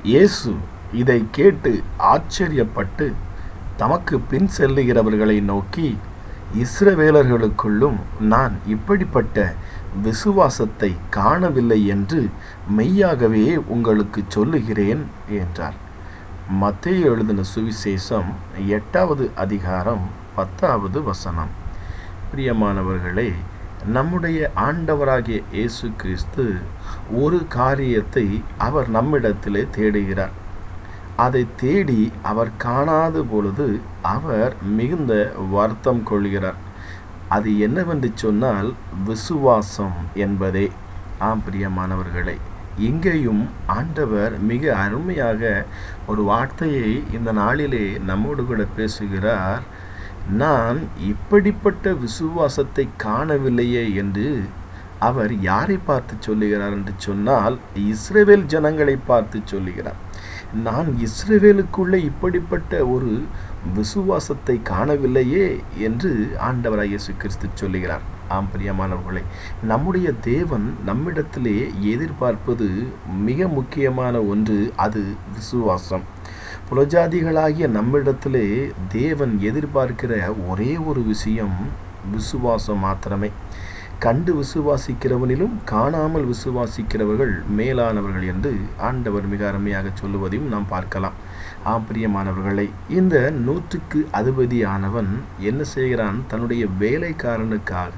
இயேசு இதை கேட்டு ஆச்சரியப்பட்டு தமக்கு பின் செல்லுகிறவர்களை நோக்கி இஸ்ரவேலர்களுக்குள்ளும் நான் இப்படிப்பட்ட விசுவாசத்தை காணவில்லை என்று மெய்யாகவே உங்களுக்கு சொல்லுகிறேன் என்றார் மத்தேயு எழுதின சுவிசேஷம் எட்டாவது அதிகாரம் பத்தாவது வசனம் பிரியமானவர்களே நம்முடைய ஆண்டவராகிய இயேசு கிறிஸ்து ஒரு காரியத்தை அவர் நம்மிடத்திலே தேடுகிறார் அதை தேடி அவர் காணாத பொழுது அவர் மிகுந்த வருத்தம் கொள்கிறார் அது என்னவென்று சொன்னால் விசுவாசம் என்பதே ஆம் பிரியமானவர்களே இங்கேயும் ஆண்டவர் மிக அருமையாக ஒரு வார்த்தையை இந்த நாளிலே நம்மோடு கூட பேசுகிறார் நான் இப்படிப்பட்ட விசுவாசத்தை காணவில்லையே என்று அவர் யாரை பார்த்து சொல்லுகிறார் என்று சொன்னால் இஸ்ரேவேல் ஜனங்களை பார்த்து சொல்லுகிறார் நான் இஸ்ரேவேலுக்குள்ளே இப்படிப்பட்ட ஒரு விசுவாசத்தை காணவில்லையே என்று ஆண்டவராய் இயேசு கிறிஸ்து சொல்லுகிறார் ஆம் பிரியமானவர்களே நம்முடைய தேவன் நம்மிடத்திலே எதிர்பார்ப்பது மிக முக்கியமான ஒன்று அது விசுவாசம் புலஜாதிகளாகிய நம்மிடத்திலே தேவன் எதிர்பார்க்கிற ஒரே ஒரு விஷயம் விசுவாசம் மாத்திரமே கண்டு விசுவாசிக்கிறவனிலும் காணாமல் விசுவாசிக்கிறவர்கள் மேலானவர்கள் என்று ஆண்டவர் மிக அருமையாக சொல்லுவதையும் நாம் பார்க்கலாம் ஆம் பிரியமானவர்களை இந்த நூற்றுக்கு அதிபதியானவன் என்ன செய்கிறான் தன்னுடைய வேலைக்காரனுக்காக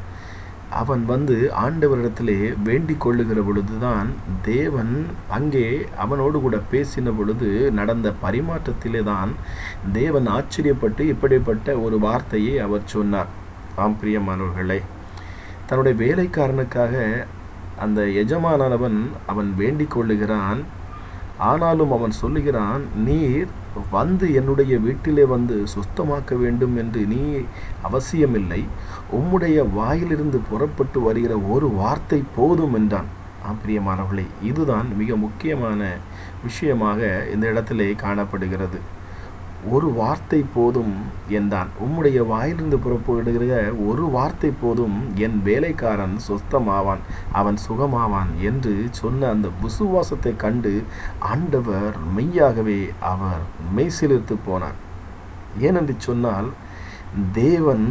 அவன் வந்து ஆண்டவரிடத்திலே வேண்டிக் கொள்ளுகிற பொழுதுதான் தேவன் அங்கே அவனோடு கூட பேசின பொழுது நடந்த பரிமாற்றத்திலே தான் தேவன் ஆச்சரியப்பட்டு இப்படிப்பட்ட ஒரு வார்த்தையை அவர் சொன்னார் ஆம் பிரியமானவர்களே தன்னுடைய வேலைக்காரனுக்காக அந்த எஜமானவன் அவன் வேண்டிக் கொள்ளுகிறான் ஆனாலும் அவன் சொல்லுகிறான் நீர் வந்து என்னுடைய வீட்டிலே வந்து சுத்தமாக்க வேண்டும் என்று நீ அவசியமில்லை உம்முடைய வாயிலிருந்து புறப்பட்டு வருகிற ஒரு வார்த்தை போதும் என்றான் ஆம் பிரியமானவர்களே இதுதான் மிக முக்கியமான விஷயமாக இந்த இடத்திலே காணப்படுகிறது ஒரு வார்த்தை போதும் என்றான் உம்முடைய வாயிலிருந்து புறப்படுகிற ஒரு வார்த்தை போதும் என் வேலைக்காரன் சொஸ்தமாவான் அவன் சுகமாவான் என்று சொன்ன அந்த விசுவாசத்தை கண்டு ஆண்டவர் மெய்யாகவே அவர் மெய்சிலிர்த்து போனார் ஏனென்று சொன்னால் தேவன்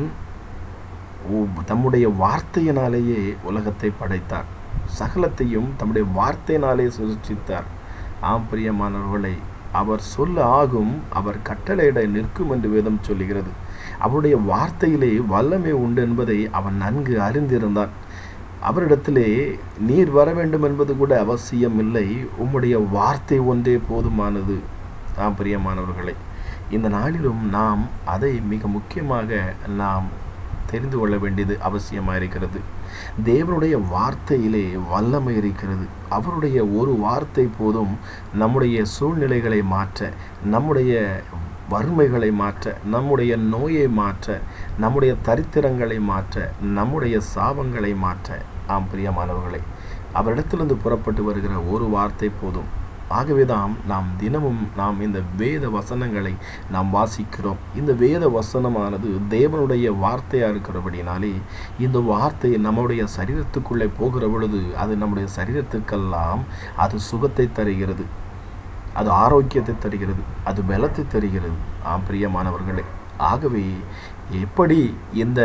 தம்முடைய வார்த்தையினாலேயே உலகத்தை படைத்தார் சகலத்தையும் தம்முடைய வார்த்தையினாலே சிருஷ்டித்தார் ஆம் பிரியமானவர்களை அவர் சொல்ல ஆகும் அவர் கட்டளையிட நிற்கும் என்று வேதம் சொல்லுகிறது அவருடைய வார்த்தையிலே வல்லமை உண்டு என்பதை அவன் நன்கு அறிந்திருந்தான் அவரிடத்திலே நீர் வர வேண்டும் என்பது கூட அவசியம் இல்லை உம்முடைய வார்த்தை ஒன்றே போதுமானது ஆம் பிரியமானவர்களை இந்த நாளிலும் நாம் அதை மிக முக்கியமாக நாம் தெரிந்து கொள்ள வேண்டியது அவசியமாக இருக்கிறது தேவனுடைய வார்த்தையிலே வல்லமை இருக்கிறது அவருடைய ஒரு வார்த்தை போதும் நம்முடைய சூழ்நிலைகளை மாற்ற நம்முடைய வறுமைகளை மாற்ற நம்முடைய நோயை மாற்ற நம்முடைய தரித்திரங்களை மாற்ற நம்முடைய சாபங்களை மாற்ற ஆம் பிரியமானவர்களை அவரிடத்திலிருந்து புறப்பட்டு வருகிற ஒரு வார்த்தை போதும் ஆகவேதான் நாம் தினமும் நாம் இந்த வேத வசனங்களை நாம் வாசிக்கிறோம் இந்த வேத வசனமானது தேவனுடைய வார்த்தையாக இருக்கிறபடினாலே இந்த வார்த்தை நம்முடைய சரீரத்துக்குள்ளே போகிற பொழுது அது நம்முடைய சரீரத்துக்கெல்லாம் அது சுகத்தை தருகிறது அது ஆரோக்கியத்தை தருகிறது அது பலத்தை தருகிறது ஆம் பிரியமானவர்களே ஆகவே எப்படி இந்த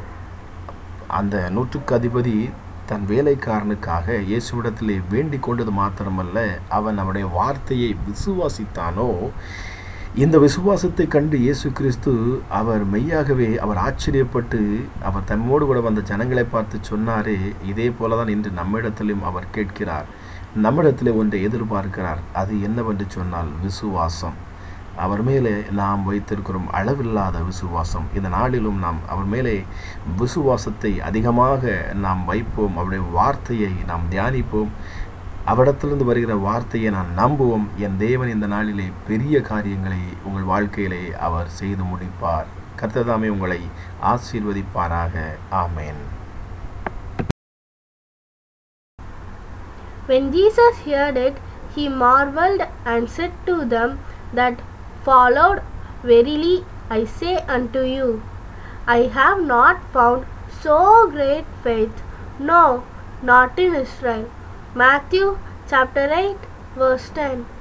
அந்த நூற்றுக்கு அதிபதி தன் வேலைக்காரனுக்காக இயேசுவிடத்திலே வேண்டிக் கொண்டது மாத்திரமல்ல அவன் அவனுடைய வார்த்தையை விசுவாசித்தானோ இந்த விசுவாசத்தை கண்டு இயேசு கிறிஸ்து அவர் மெய்யாகவே அவர் ஆச்சரியப்பட்டு அவர் தம்மோடு கூட வந்த ஜனங்களை பார்த்து சொன்னாரே இதே போல தான் இன்று நம்மிடத்திலும் அவர் கேட்கிறார் நம்மிடத்திலே ஒன்றை எதிர்பார்க்கிறார் அது என்னவென்று சொன்னால் விசுவாசம் அவர் மேலே நாம் வைத்திருக்கிறோம் அளவில்லாத விசுவாசம் இந்த நாளிலும் நாம் அவர் மேலே விசுவாசத்தை அதிகமாக நாம் வைப்போம் அவருடைய வார்த்தையை நாம் தியானிப்போம் அவரிடத்திலிருந்து வருகிற வார்த்தையை நான் நம்புவோம் என் தேவன் இந்த நாளிலே பெரிய காரியங்களை உங்கள் வாழ்க்கையிலே அவர் செய்து முடிப்பார் கர்த்ததாமே உங்களை ஆசீர்வதிப்பாராக ஆமேன் When Jesus heard it, he marveled and said to them that followed, Verily I say unto you, I have not found so great faith, no, not in Israel. Matthew chapter 8, verse 10.